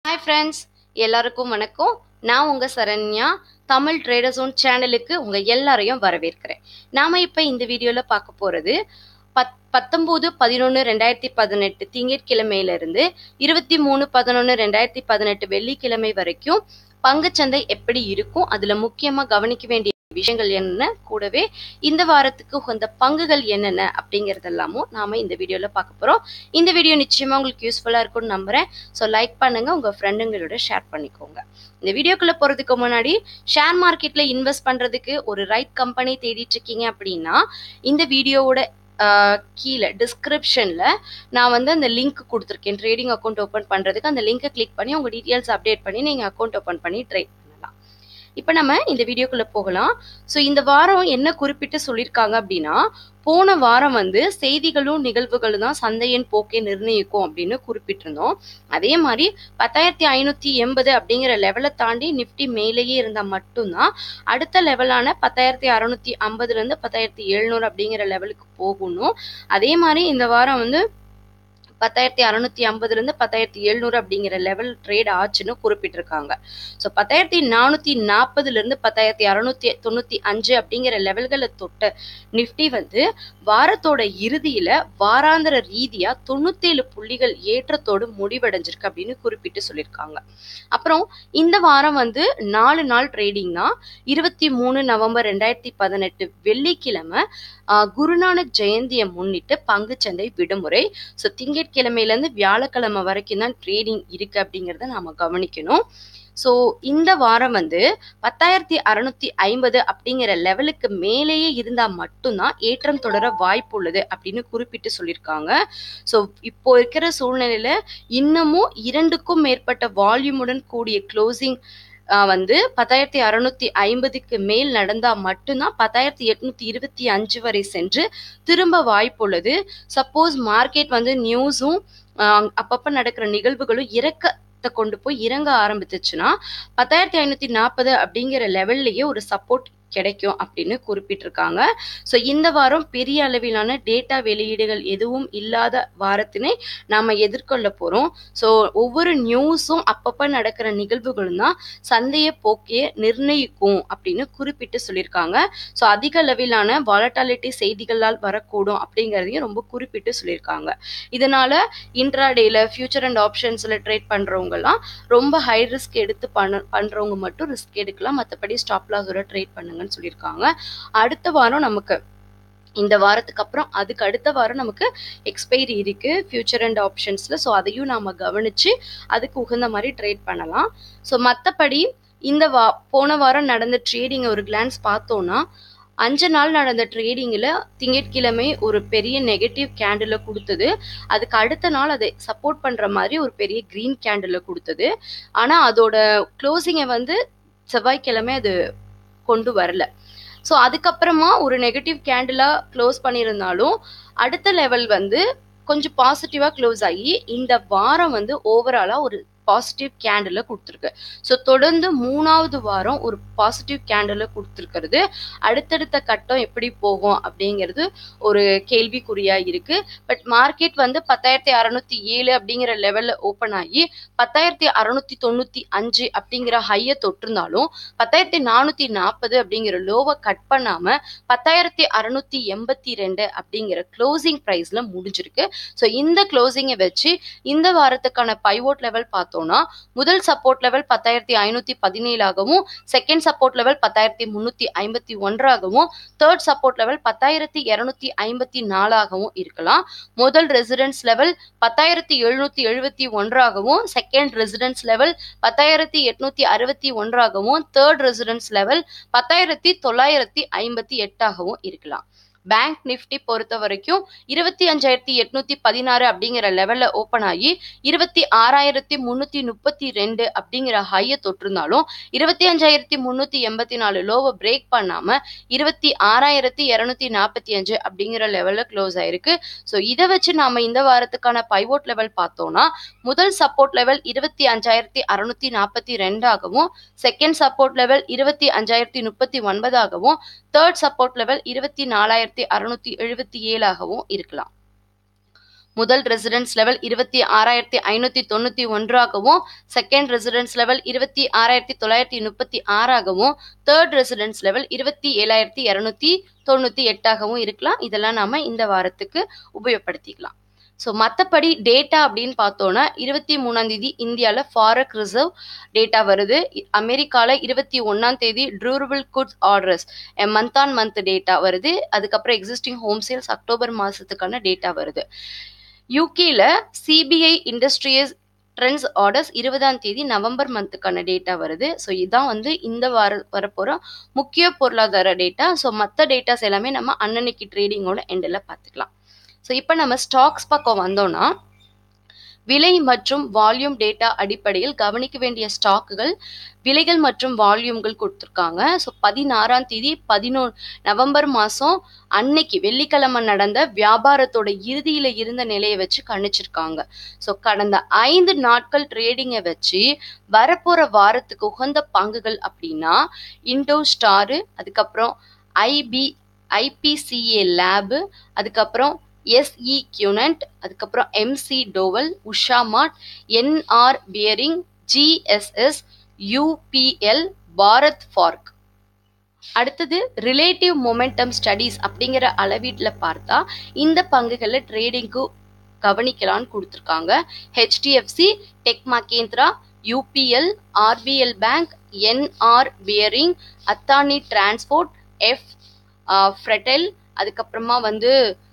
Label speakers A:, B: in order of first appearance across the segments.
A: hi friends எல்லாருக்கும் வணக்கம் நான் உங்கள் சரண்யா தமிழ் ட்ரேடர்ஸ் ஓன் சேனலுக்கு உங்கள் எல்லாரையும் வரவேற்கிறேன் நாம் இப்போ இந்த வீடியோவில் பார்க்க போகிறது பத் பத்தொம்போது பதினொன்று ரெண்டாயிரத்தி பதினெட்டு திங்கட்கிழமையிலிருந்து இருபத்தி மூணு பதினொன்று ரெண்டாயிரத்தி பதினெட்டு வெள்ளிக்கிழமை வரைக்கும் பங்குச்சந்தை எப்படி இருக்கும் அதில் முக்கியமாக கவனிக்க வேண்டிய விஷயங்கள் என்ன கூடவே இந்த வாரத்துக்கு உகந்த பங்குகள் என்னென்ன அப்படிங்கிறதெல்லாமும் நாம இந்த வீடியோவில் பார்க்க போகிறோம் இந்த வீடியோ நிச்சயமாக உங்களுக்கு யூஸ்ஃபுல்லாக இருக்கும்னு நம்புகிறேன் ஸோ லைக் பண்ணுங்க உங்கள் ஃப்ரெண்டுங்களோட ஷேர் பண்ணிக்கோங்க இந்த வீடியோக்குள்ளே போகிறதுக்கு முன்னாடி ஷேர் மார்க்கெட்டில் இன்வெஸ்ட் பண்ணுறதுக்கு ஒரு ரைட் கம்பெனி தேடிட்டு இருக்கீங்க அப்படின்னா இந்த வீடியோவோட ஆஹ், கீழே டிஸ்கிரிப்ஷனில் நான் வந்து அந்த லிங்க் கொடுத்துருக்கேன் ட்ரேடிங் அக்கௌண்ட் ஓப்பன் பண்ணுறதுக்கு அந்த லிங்கை கிளிக் பண்ணி உங்கள் டீட்டெயில்ஸ் அப்டேட் பண்ணி நீங்கள் அக்கௌண்ட் ஓப்பன் பண்ணி ட்ரேட் பண்ணலாம் இப்போ நம்ம இந்த வீடியோக்குள்ளே போகலாம் ஸோ இந்த வாரம் என்ன குறிப்பிட்டு சொல்லியிருக்காங்க அப்படின்னா போன வாரம் வந்து செய்திகளும் நிகழ்வுகளும் தான் சந்தையின் போக்கை நிர்ணயிக்கும் அப்படின்னு குறிப்பிட்டிருந்தோம் அதே மாதிரி பத்தாயிரத்தி ஐநூற்றி எண்பது அப்படிங்கிற லெவலை தாண்டி நிஃப்டி மேலேயே இருந்தால் மட்டும்தான் அடுத்த லெவலான பத்தாயிரத்தி அறநூற்றி ஐம்பதுலேருந்து பத்தாயிரத்தி எழுநூறு அப்படிங்கிற லெவலுக்கு போகணும் அதே மாதிரி இந்த வாரம் வந்து பத்தாயிரத்தி அறநூத்தி ஐம்பதுலேருந்து பத்தாயிரத்தி எழுநூறு அப்படிங்கிற லெவல் ட்ரேட் ஆச்சுன்னு குறிப்பிட்டிருக்காங்க ஸோ பத்தாயிரத்தி நானூற்றி நாற்பதுலேருந்து பத்தாயிரத்தி அறநூத்தி தொண்ணூற்றி அஞ்சு அப்படிங்கிற லெவல்களை தொட்ட நிஃப்டி வந்து வாரத்தோட இறுதியில் வாராந்திர ரீதியாக தொண்ணூத்தேழு புள்ளிகள் ஏற்றத்தோடு முடிவடைஞ்சிருக்கு அப்படின்னு குறிப்பிட்டு சொல்லியிருக்காங்க அப்புறம் இந்த வாரம் வந்து நாலு நாள் ட்ரேடிங் தான் இருபத்தி மூணு நவம்பர் ரெண்டாயிரத்தி பதினெட்டு வெள்ளிக்கிழமை ஆஹ், குருநானக் ஜெயந்தியை முன்னிட்டு பங்குச்சந்தை விடுமுறை ஸோ திங்கட்கிழமையிலேருந்து வியாழக்கிழமை வரைக்கும் தான் ட்ரேடிங் இருக்கு அப்படிங்கிறத நாம கவனிக்கணும் ஸோ இந்த வாரம் வந்து பத்தாயிரத்தி அறநூத்தி ஐம்பது அப்படிங்கிற லெவலுக்கு மேலேயே இருந்தால் மட்டும்தான் ஏற்றம் தொடர வாய்ப்பு உள்ளது அப்படின்னு குறிப்பிட்டு சொல்லியிருக்காங்க ஸோ இப்போ இருக்கிற சூழ்நிலையில இன்னமும் இரண்டுக்கும் மேற்பட்ட வால்யூமுடன் கூடிய க்ளோசிங் வந்து பத்தாயிரத்தி அறநூத்தி ஐம்பதுக்கு மேல் நடந்தா மட்டும்தான் பத்தாயிரத்தி எட்நூத்தி இருபத்தி அஞ்சு வரை சென்று திரும்ப வாய்ப்புள்ளது சப்போஸ் மார்க்கெட் வந்து நியூஸும் அப்பப்போ நடக்கிற நிகழ்வுகளும் இறக்கத்தை கொண்டு போய் இறங்க ஆரம்பித்துச்சுன்னா பத்தாயிரத்தி ஐநூற்றி நாற்பது அப்படிங்கிற லெவல்லையே ஒரு சப்போர்ட் கிடைக்கும் அப்படின்னு குறிப்பிட்டிருக்காங்க ஸோ இந்த வாரம் பெரிய அளவிலான டேட்டா வெளியீடுகள் எதுவும் இல்லாத வாரத்தினை நாம் எதிர்கொள்ள போகிறோம் ஸோ ஒவ்வொரு நியூஸும் அப்பப்போ நடக்கிற நிகழ்வுகளும் தான் சந்தையை போக்கிய நிர்ணயிக்கும் அப்படின்னு குறிப்பிட்டு சொல்லியிருக்காங்க ஸோ அதிக அளவிலான வாலட்டாலிட்டி செய்திகளால் வரக்கூடும் அப்படிங்கிறதையும் ரொம்ப குறிப்பிட்டு சொல்லியிருக்காங்க இதனால இன்ட்ராடேல ஃபியூச்சர் அண்ட் ஆப்ஷன்ஸில் ட்ரேட் பண்ணுறவங்கலாம் ரொம்ப ஹை ரிஸ்க் எடுத்து பண்ண பண்ணுறவங்க மட்டும் ரிஸ்க் எடுக்கலாம் மற்றபடி ஸ்டாப் லாஸோட ட்ரேட் பண்ணுங்கன்னு சொல்லியிருக்காங்க அடுத்த வாரம் நமக்கு இந்த வாரத்துக்கு அப்புறம் அதுக்கு அடுத்த வாரம் நமக்கு எக்ஸ்பைரி இருக்கு ஃபியூச்சர் அண்ட் ஆப்ஷன்ஸில் ஸோ அதையும் நாம கவனிச்சு அதுக்கு உகந்த மாதிரி ட்ரேட் பண்ணலாம் ஸோ மற்றபடி இந்த வா போன வாரம் நடந்த ட்ரேடிங் ஒரு கிளான்ஸ் பார்த்தோம்னா அஞ்சு நாள் நடந்த ட்ரேடிங்கில் திங்கட்கிழமை ஒரு பெரிய நெகட்டிவ் கேண்டில் கொடுத்தது அதுக்கு அடுத்த நாள் அதை சப்போர்ட் பண்ணுற மாதிரி ஒரு பெரிய க்ரீன் கேண்டில் கொடுத்தது ஆனால் அதோட க்ளோசிங்கை வந்து செவ்வாய்க்கிழமை அது கொண்டு வரல ஸோ அதுக்கப்புறமா ஒரு நெகட்டிவ் கேண்டிலாக க்ளோஸ் பண்ணியிருந்தாலும் அடுத்த லெவல் வந்து கொஞ்சம் பாசிட்டிவாக க்ளோஸ் ஆகி இந்த வாரம் வந்து ஓவராலாக ஒரு பாசிட்டிவ் கேண்டில் கொடுத்துருக்கு ஸோ தொடர்ந்து மூணாவது வாரம் ஒரு பாசிட்டிவ் கேண்டில் கொடுத்துருக்கிறது அடுத்தடுத்த கட்டம் எப்படி போகும் அப்படிங்கிறது ஒரு கேள்விக்குறியா இருக்கு பட் மார்க்கெட் வந்து பத்தாயிரத்தி அறநூத்தி ஏழு அப்படிங்கிற லெவல்ல ஓப்பன் ஆகி பத்தாயிரத்தி அறநூத்தி தொண்ணூத்தி அஞ்சு அப்படிங்கிற ஹையை தொட்டிருந்தாலும் பத்தாயிரத்தி நானூத்தி நாற்பது அப்படிங்கிற லோவை கட் பண்ணாம பத்தாயிரத்தி அறநூத்தி எண்பத்தி ரெண்டு அப்படிங்கிற க்ளோசிங் ப்ரைஸ்ல முடிஞ்சிருக்கு ஸோ இந்த க்ளோசிங்கை வச்சு இந்த வாரத்துக்கான பைவோட் லெவல் பார்த்தோம்னா முதல் சப்போர்ட் லெவல் பத்தாயிரத்தி ஐநூத்தி பதினேழாகவும் செகண்ட் சப்போர்ட் லெவல் பத்தாயிரத்தி முன்னூத்தி ஐம்பத்தி ஒன்றாகவும் தேர்ட் சப்போர்ட் லெவல் பத்தாயிரத்தி இருநூத்தி ஐம்பத்தி நாலாகவும் இருக்கலாம் முதல் ரெசிடென்ஸ் லெவல் பத்தாயிரத்தி எழுநூத்தி எழுபத்தி ஒன்றாகவும் செகண்ட் ரெசிடென்ஸ் லெவல் பத்தாயிரத்தி எட்நூத்தி அறுபத்தி ஒன்றாகவும் தேர்ட் ரெசிடென்ஸ் லெவல் பத்தாயிரத்தி தொள்ளாயிரத்தி ஐம்பத்தி எட்டாகவும் இருக்கலாம் பேங்க் நிஃப்டி பொறுத்த வரைக்கும் இருபத்தி அஞ்சாயிரத்தி எட்நூத்தி பதினாறு அப்படிங்கிற லெவல்ல ஓப்பன் ஆகி இருபத்தி ஆறாயிரத்தி முன்னூத்தி முப்பத்தி ரெண்டு அப்படிங்கிற ஹையை தொட்டிருந்தாலும் இருபத்தி அஞ்சாயிரத்தி முன்னூத்தி எண்பத்தி நாலு லோவை பிரேக் பண்ணாம இருபத்தி ஆறாயிரத்தி இருநூத்தி நாற்பத்தி அஞ்சு அப்படிங்கிற லெவல்ல க்ளோஸ் ஆயிருக்கு ஸோ இதை வச்சு நாம இந்த வாரத்துக்கான பைவோட் லெவல் பார்த்தோம்னா முதல் சப்போர்ட் லெவல் இருபத்தி அஞ்சாயிரத்தி அறுநூத்தி நாற்பத்தி ரெண்டாகவும் செகண்ட் சப்போர்ட் லெவல் இருபத்தி அஞ்சாயிரத்தி முப்பத்தி ஒன்பதாகவும் தேர்ட் சப்போர்ட் லெவல் இருபத்தி நாலாயிரத்தி அறுநூத்தி எழுபத்தி ஏழாகவும் இருக்கலாம் முதல் ரெசிடென்ஸ் லெவல் இருபத்தி ஆறாயிரத்தி ஐநூற்றி தொண்ணூற்றி ஒன்றாகவும் செகண்ட் ரெசிடென்ஸ் லெவல் இருபத்தி ஆறாயிரத்தி தொள்ளாயிரத்தி முப்பத்தி ஆறாகவும் தேர்ட் ரெசிடென்ஸ் லெவல் இருபத்தி ஏழாயிரத்தி இரநூத்தி தொண்ணூற்றி எட்டாகவும் இருக்கலாம் இதெல்லாம் நாம இந்த வாரத்துக்கு உபயோகப்படுத்திக்கலாம் ஸோ மற்றபடி டேட்டா அப்படின்னு பார்த்தோன்னா இருபத்தி மூணாம் தேதி இந்தியாவில் ஃபாரக் ரிசர்வ் டேட்டா வருது அமெரிக்காவில் இருபத்தி ஒன்றாம் தேதி durable goods orders month on month data வருது அதுக்கப்புறம் எக்ஸிஸ்டிங் ஹோம் சேல்ஸ் அக்டோபர் மாதத்துக்கான டேட்டா வருது யூகேல சிபிஐ இண்டஸ்ட்ரியஸ் ட்ரெண்ட்ஸ் ஆர்டர்ஸ் இருபதாம் தேதி நவம்பர் மந்த்துக்கான டேட்டா வருது ஸோ இதுதான் வந்து இந்த வார வரப்போகிற முக்கிய பொருளாதார டேட்டா ஸோ மற்ற டேட்டாஸ் எல்லாமே நம்ம அன்னன்னைக்கு ட்ரேடிங்கோட எண்டில் பார்த்துக்கலாம் ஸோ இப்போ நம்ம ஸ்டாக்ஸ் பக்கம் வந்தோம்னா விலை மற்றும் வால்யூம் டேட்டா அடிப்படையில் கவனிக்க வேண்டிய ஸ்டாக்குகள் விலைகள் மற்றும் வால்யூம்கள் கொடுத்துருக்காங்க ஸோ பதினாறாம் தேதி பதினொன்று நவம்பர் மாதம் அன்னைக்கு வெள்ளிக்கிழமை நடந்த வியாபாரத்தோட இறுதியில் இருந்த நிலையை வச்சு கணிச்சிருக்காங்க ஸோ கடந்த ஐந்து நாட்கள் ட்ரேடிங்கை வச்சு வரப்போகிற வாரத்துக்கு உகந்த பங்குகள் அப்படின்னா இண்டோ ஸ்டாரு அதுக்கப்புறம் ஐபி ஐபிசிஏ லேபு அதுக்கப்புறம் எஸ்இ கியூனண்ட் அதுக்கப்புறம் எம்சி டோவல் உஷாமார்ட் NR bearing GSS UPL Bharat forge அடுத்தது ரிலேட்டிவ் மொமெண்டம் ஸ்டடீஸ் அப்படிங்கிற அளவீட்டில் பார்த்தா இந்த பங்குகளை ட்ரேடிங்க்கு கவனிக்கலான்னு கொடுத்துருக்காங்க HDFC tech Mahindra UPL RBL bank NR bearing Adani transport எஃப் ஃப்ரெட்டல் அதுக்கப்புறமா வந்து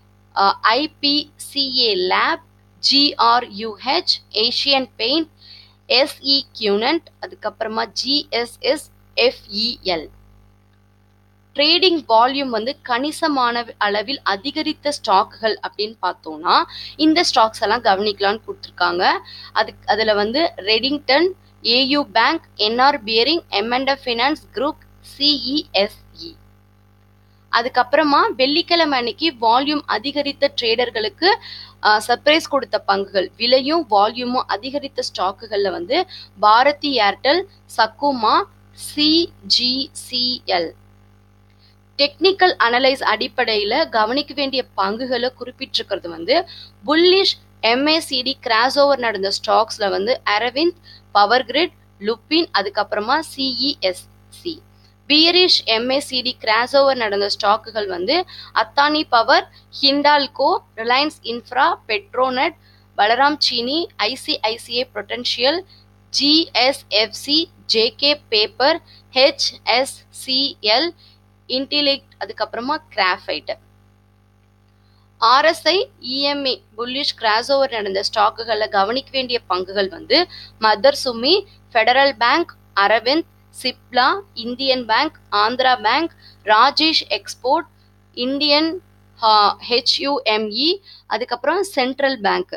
A: ஐபிசிஏ லேப் ஜிஆர்யூஹெச் ஏஷியன் பெயிண்ட் எஸ்இ கியூனண்ட் அதுக்கப்புறமா ஜிஎஸ்எஸ் எஃப்இஎல் ட்ரேடிங் வால்யூம் வந்து கணிசமான அளவில் அதிகரித்த ஸ்டாக்குகள் அப்படின்னு பார்த்தோம்னா இந்த ஸ்டாக்ஸ் எல்லாம் கவனிக்கலாம்னு கொடுத்துருக்காங்க அது அதில் வந்து Redington AU bank NR bearing MNF finance group CESE அதுக்கப்புறமா வெள்ளிக்கிழமை அன்னைக்கு வால்யூம் அதிகரித்த ட்ரேடர்களுக்கு சர்ப்ரைஸ் கொடுத்த பங்குகள் விலையும் வால்யூமும் அதிகரித்த ஸ்டாக்குகளில் வந்து பாரதி ஏர்டெல் சக்குமா சிஜிசிஎல் டெக்னிக்கல் அனலைஸ் அடிப்படையில் கவனிக்க வேண்டிய பங்குகளை குறிப்பிட்டிருக்கிறது வந்து புல்லிஷ் எம்ஏசிடி கிராஸ் ஓவர் நடந்த ஸ்டாக்ஸ்ல வந்து அரவிந்த் பவர் கிரிட் லுப்பின் அதுக்கப்புறமா CESC bearish MACD cross over நடந்த ஸ்டாக்குகள் வந்து Adani power Hindalco Reliance infra Petronet Balram Chini ICICI potential GSFC JK paper HSCL intellect அதுக்கப்புறமா graphite RSI EMA bullish cross over நடந்த ஸ்டாக்குகளில் கவனிக்க வேண்டிய பங்குகள் வந்து mother Sumi federal bank Arvind Cipla Indian bank Andhra bank Rajesh export Indian ஹெச்யூஎம்இ அதுக்கப்புறம் central bank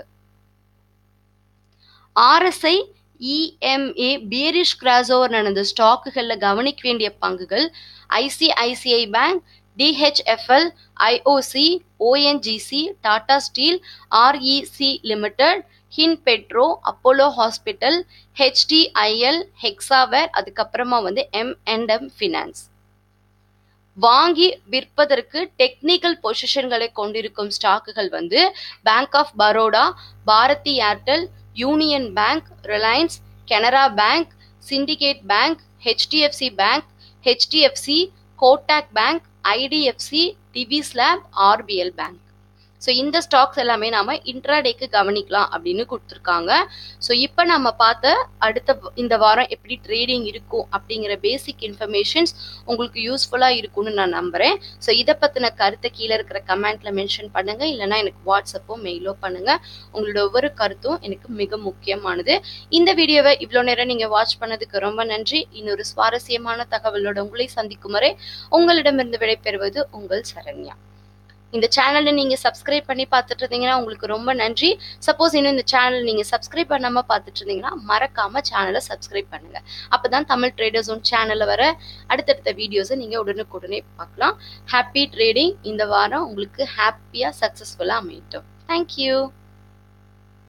A: RSI EMA bearish cross over நடந்த ஸ்டாக்குகளில் கவனிக்க வேண்டிய பங்குகள் ICICI bank DHFL IOC ONGC Tata steel REC limited ஹின் பெட்ரோ அப்போலோ ஹாஸ்பிட்டல் ஹெச்டிஐஎல் ஹெக்ஸாவேர் அதுக்கப்புறமா வந்து எம் அண்ட் எம் ஃபினான்ஸ் வாங்கி விற்பதற்கு டெக்னிக்கல் பொசிஷன்களை கொண்டிருக்கும் ஸ்டாக்குகள் வந்து bank of Baroda Bharti Airtel union bank Reliance Canara bank Syndicate bank HDFC bank HDFC Kotak bank IDFC Divi's lab RBL bank so இந்த ஸ்டாக்ஸ் எல்லாமே நாம இன்ட்ராடேக்கு கவனிக்கலாம் அப்படின்னு கொடுத்துருக்காங்க ஸோ இப்போ நம்ம பார்த்த அடுத்த இந்த வாரம் எப்படி ட்ரேடிங் இருக்கும் அப்படிங்கிற பேசிக் இன்ஃபர்மேஷன்ஸ் உங்களுக்கு யூஸ்ஃபுல்லாக இருக்கும்னு நான் நம்புறேன் ஸோ இதை பற்றின கருத்தை கீழே இருக்கிற கமெண்ட்ல மென்ஷன் பண்ணுங்க இல்லைனா எனக்கு வாட்ஸ்அப்போ மெயிலோ பண்ணுங்க உங்களோட ஒவ்வொரு கருத்தும் எனக்கு மிக முக்கியமானது இந்த வீடியோவை இவ்வளோ நேரம் நீங்கள் வாட்ச் பண்ணதுக்கு ரொம்ப நன்றி இன்னொரு சுவாரஸ்யமான தகவலோட உங்களை சந்திக்கும் வரை உங்களிடமிருந்து விடைபெறுவது உங்கள் சரண்யா இந்த சேனலை நீங்கள் சப்ஸ்கிரைப் பண்ணி பார்த்துட்டு இருந்தீங்கன்னா உங்களுக்கு ரொம்ப நன்றி சப்போஸ் இன்னும் இந்த சேனல் நீங்கள் சப்ஸ்கிரைப் பண்ணாமல் பார்த்துட்டு இருந்தீங்கன்னா மறக்காம சேனலை சப்ஸ்கிரைப் பண்ணுங்க அப்போ தான் தமிழ் ட்ரேடர்ஸ் ஒன் சேனலில் வர அடுத்தடுத்த வீடியோஸை நீங்கள் உடனுக்குடனே பார்க்கலாம் ஹாப்பி ட்ரேடிங் இந்த வாரம் உங்களுக்கு ஹாப்பியாக சக்ஸஸ்ஃபுல்லாக அமையட்டும் தேங்க்யூ